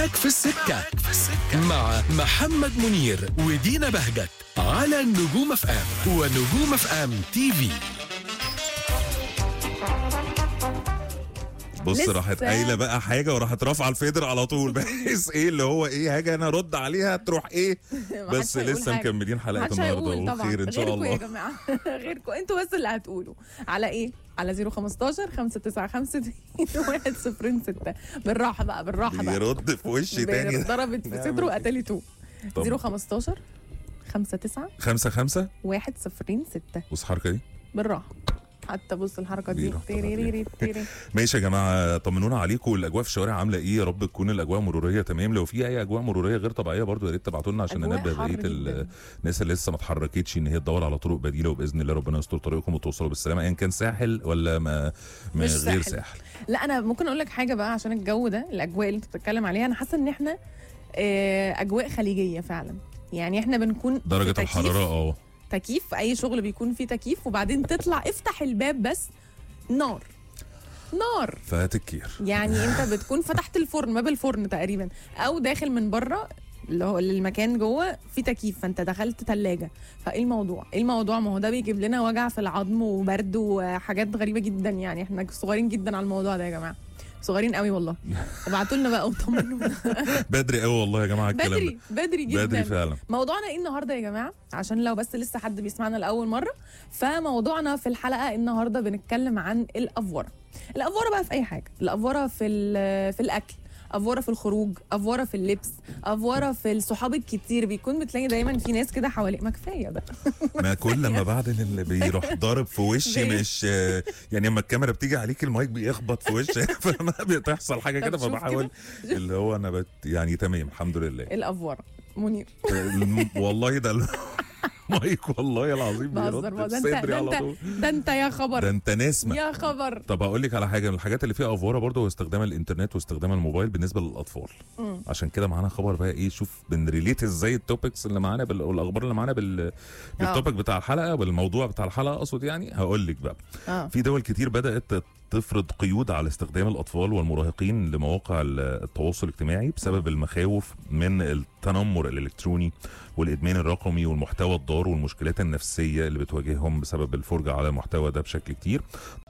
معاك في السكة مع محمد منير ودينا بهجت على النجوم اف ام ونجوم اف ام تي في بص لسه. راحت قايله بقى حاجه وراحت رافعه الفيدر على طول بحيث ايه اللي هو ايه هاجي انا ارد عليها تروح ايه محدش بس هيقول لسه حاجة. مكملين حلقه محدش النهارده هيقول طبعا وخير ان شاء غيركم يا الله جماعه غيركم انتوا بس اللي هتقولوا على ايه على 015 595 106 بالراحه بقى بالراحه بقى يرد في وشي تاني ضربت في نعمل صدره إيه؟ وقتلته طب. 015 59 خمسة خمسة 106 بص الحركة دي بالراحه حتى بص الحركه دي دي رحت تيريريري تيري. ماشي يا جماعة طمنونا عليكم الأجواء في الشوارع عاملة إيه يا رب تكون الأجواء مرورية تمام لو في أي أجواء مرورية غير طبيعية برضو يا ريت تبعتوا لنا عشان أجواء ننبه حر بقية ال- جداً. الناس اللي لسه ما اتحركتش إن هي تدور على طرق بديلة وبإذن الله ربنا يستر طريقكم وتوصلوا بالسلامة أيا كان ساحل ولا ما ما مش غير ساحل. ساحل لا انا ممكن اقول لك حاجه بقى عشان الجو ده الاجواء اللي انت بتتكلم عليها انا حاسه ان احنا آه، اجواء خليجيه فعلا يعني احنا بنكون في درجة تكييف- الحرارة اه تكييف في اي شغل بيكون فيه تكييف وبعدين تطلع افتح الباب بس نار نار فهات الكير يعني انت بتكون فتحت الفرن باب الفرن تقريبا او داخل من بره اللي هو المكان جوه في تكييف فانت دخلت ثلاجه فايه الموضوع ايه الموضوع ما هو ده بيجيب لنا وجع في العظم وبرد وحاجات غريبه جدا يعني احنا صغيرين جدا على الموضوع ده يا جماعه صغيرين قوي والله ابعتوا لنا بقى وطمنونا بدري قوي والله يا جماعة الكلام بدري بدري ده جدا بدري فعلا موضوعنا ايه النهارده يا جماعه عشان لو بس لسه حد بيسمعنا لاول مره فموضوعنا في الحلقه النهارده بنتكلم عن الافوره الافوره بقى في اي حاجه الافوره في ال- في الاكل افوره في الخروج افوره في اللبس افوره في الصحاب الكتير بيكون بتلاقي دايما في ناس كده حواليك ما كفايه بقى ما كل لما بعد اللي بيروح ضارب في وشي بي- مش يعني لما الكاميرا بتيجي عليك المايك بيخبط في وشي فما بتحصل حاجه طب كده شوف فبحاول اللي هو انا بت يعني تمام الحمد لله الافوره منير الم- والله ده المايك والله العظيم بهزر بيرد بقى. في ده انت صدري ده على انت طول ده انت يا ده خبر انت نسمة يا خبر طب هقول لك على حاجه من الحاجات اللي فيها افوره برضه هو استخدام الانترنت واستخدام الموبايل بالنسبه للاطفال مم. عشان كده معانا خبر بقى ايه شوف بنريليت ازاي التوبكس اللي معانا بال... والاخبار اللي معانا بال... بالتوبك بتاع الحلقه بالموضوع بتاع الحلقه اقصد يعني هقول لك بقى اه في دول كتير بدات تفرض قيود على استخدام الاطفال والمراهقين لمواقع التواصل الاجتماعي بسبب المخاوف من التنمر الالكتروني والادمان الرقمي والمحتوى الضار والمشكلات النفسيه اللي بتواجههم بسبب الفرجه على المحتوى ده بشكل كتير